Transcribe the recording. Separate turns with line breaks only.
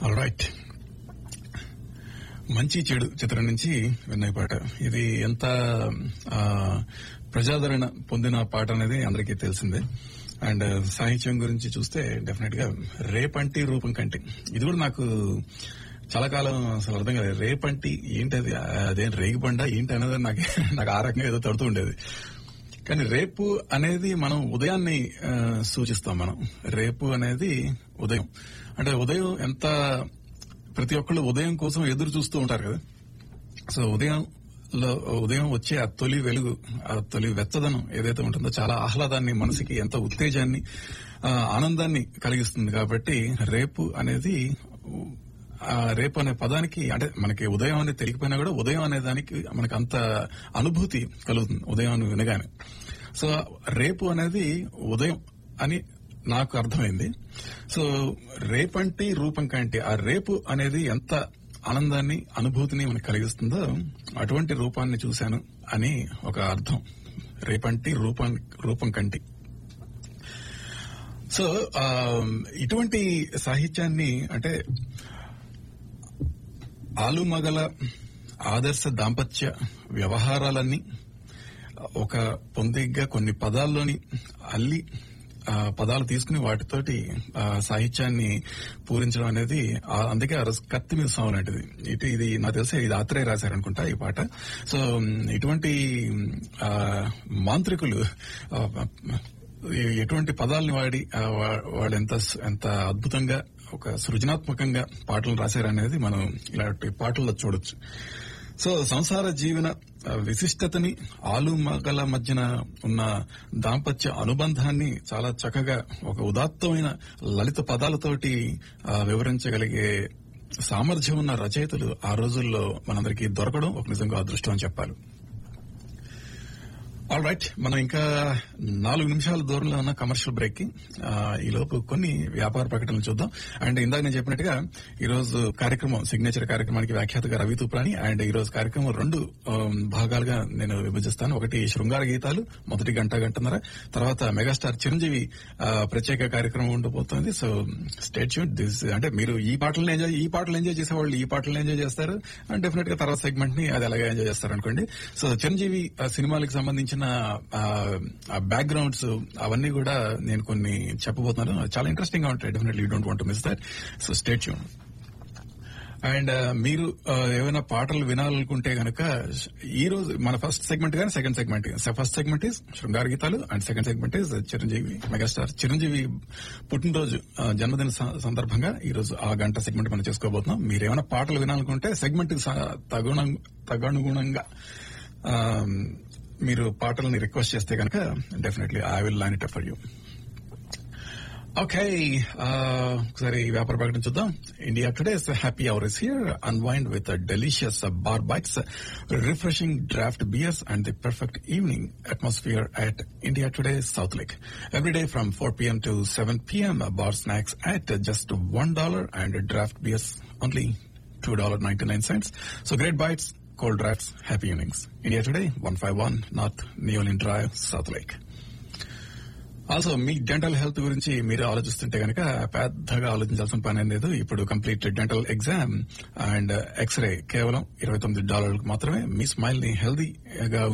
All right మంచి చెడు చిత్రం నుంచి విన్నాయి పాట ఇది ఎంత ఆ, ప్రజాదరణ పొందిన పాట అనేది అందరికీ తెలిసిందే అండ్ సాహిత్యం గురించి చూస్తే డెఫినెట్ గా రేపంటి రూపం కంటి ఇది కూడా నాకు చాలా కాలం అసలు అర్థం కాలేదు రేపంటి ఏంటి అది అదేం రేగిపండ ఏంటి అనేది నాకు నాకు ఆ రకంగా ఏదో తడుతూ ఉండేది కానీ రేపు అనేది మనం ఉదయాన్ని ఆ, సూచిస్తాం మనం రేపు అనేది ఉదయం అంటే ఉదయం ఎంత ప్రతి ఒక్కళ్ళు ఉదయం కోసం ఎదురు చూస్తూ ఉంటారు కదా సో ఉదయం లో ఉదయం వచ్చే ఆ తొలి వెలుగు ఆ తొలి వెచ్చదనం ఏదైతే ఉంటుందో చాలా ఆహ్లాదాన్ని మనసుకి ఎంత ఉత్తేజాన్ని ఆ, ఆనందాన్ని కలిగిస్తుంది కాబట్టి రేపు అనేది ఆ రేపు అనే పదానికి అంటే మనకి ఉదయం అనేది తెలియకపోయినా కూడా ఉదయం అనే దానికి మనకు అంత అనుభూతి కలుగుతుంది ఉదయం అని వినగానే సో రేపు అనేది ఉదయం అని నాకు అర్థమైంది సో రేపంటి రూపం కంటే ఆ రేపు అనేది ఎంత ఆనందాన్ని అనుభూతిని మనకు కలిగిస్తుందో అటువంటి రూపాన్ని చూశాను అని ఒక అర్థం రేపంటి రూపం రూపం కంటి సో ఆ, ఇటువంటి సాహిత్యాన్ని అంటే ఆలుమగల ఆదర్శ దాంపత్య వ్యవహారాలన్నీ ఒక పొందిగ్గా కొన్ని పదాల్లోని అల్లి ఆ పదాలు తీసుకుని వాటితోటి ఆ సాహిత్యాన్ని పూరించడం అనేది ఆ అందుకే ఆ రోజు కత్తి మీద సాగు లాంటిది ఇటు ఇది నాకు తెలిసి ఇది ఆత్రేయ రాశారనుకుంటా ఈ పాట సో ఇటువంటి ఆ, మాంత్రికులు ఆ, ఎ- ఎటువంటి పదాలని వాడి ఆ, వా- వాళ్ళు ఎంత ఎంత అద్భుతంగా ఒక సృజనాత్మకంగా పాటలు రాశారనేది మనం ఇలాంటి పాటల్లో చూడొచ్చు సో సంసార జీవన ఆ, విశిష్టతని ఆలు మగల మధ్యన ఉన్న దాంపత్య అనుబంధాన్ని చాలా చక్కగా ఒక ఉదాత్తమైన లలిత పదాలతోటి ఆ, వివరించగలిగే సామర్థ్యం ఉన్న రచయితలు ఆ రోజుల్లో మనందరికీ దొరకడం ఒక నిజంగా అదృష్టం అని చెప్పాలి ఆల్ రైట్ మనం ఇంకా నాలుగు నిమిషాల దూరంలో ఉన్న కమర్షియల్ బ్రేక్ కి ఆ, ఈ లోపు కొన్ని వ్యాపార ప్రకటనలు చూద్దాం అండ్ ఇందాక నేను చెప్పినట్టుగా ఈ రోజు కార్యక్రమం సిగ్నేచర్ కార్యక్రమానికి వ్యాఖ్యాతగా రవి తుప్రాని అండ్ ఈ రోజు కార్యక్రమం రెండు ఆ, భాగాలుగా నేను విభజిస్తాను ఒకటి శృంగార గీతాలు మొదటి గంట గంటన్నర తర్వాత మెగాస్టార్ చిరంజీవి ఆ, ప్రత్యేక కార్యక్రమం ఉండబోతోంది సో స్టేట్ దిస్ అంటే మీరు ఈ పాటలను ఎంజాయ్ ఈ పాటలు ఎంజాయ్ చేసేవాళ్ళు ఈ పాటలు ఎంజాయ్ చేస్తారు అండ్ డెఫినెట్ గా తర్వాత సెగ్మెంట్ ని అది అలాగే ఎంజాయ్ చేస్తారు అనుకోండి సో చిరంజీవి ఆ, సినిమాలకు సంబంధించిన బ్యాక్గ్రౌండ్స్ అవన్నీ కూడా నేను కొన్ని చెప్పబోతున్నాను చాలా ఇంట్రెస్టింగ్ గా ఉంటాయి definitely don't want miss that so stay tuned and మీరు ఆ, ఏమైనా పాటలు వినాలనుకుంటే గనక ఈ రోజు మన ఫస్ట్ సెగ్మెంట్ కానీ second segment first segment is శృంగార గీతాలు and second segment is Chiranjeevi megastar Chiranjeevi పుట్టినరోజు ఆ, జన్మదిన స- సందర్భంగా ఈ రోజు ఆ గంట సెగ్మెంట్ మనం చేసుకోబోతున్నాం మీరు ఏమైనా పాటలు వినాలనుకుంటే సెగ్మెంట్ తగుణ తగనుగుణంగా ఆ, మీరు పాటలని రిక్వెస్ట్ చేస్తే కనుక definitely I will line it for you okay ఒకసారి ఈ వ్యాపార ప్రకటన చూద్దాం India today's happy hour is here unwind with delicious bar bites refreshing draft beers and the perfect evening atmosphere at India today south lake every day from four PM to seven PM bar snacks at just one dollar and draft beers only two dollar ninety nine cents. So great bites, cold drafts, happy evenings. India Today, one five one North Neolin Drive, South Lake. Also మీ dental health గురించి మీరు ఆలోచిస్తుంటే కనుక పెద్దగా ఆలోచించాల్సిన పని లేదు ఇప్పుడు complete dental exam and x-ray కేవలం ఇరవై తొమ్మిది డాలర్లకు మాత్రమే మీ స్మైల్ ని హెల్దీగా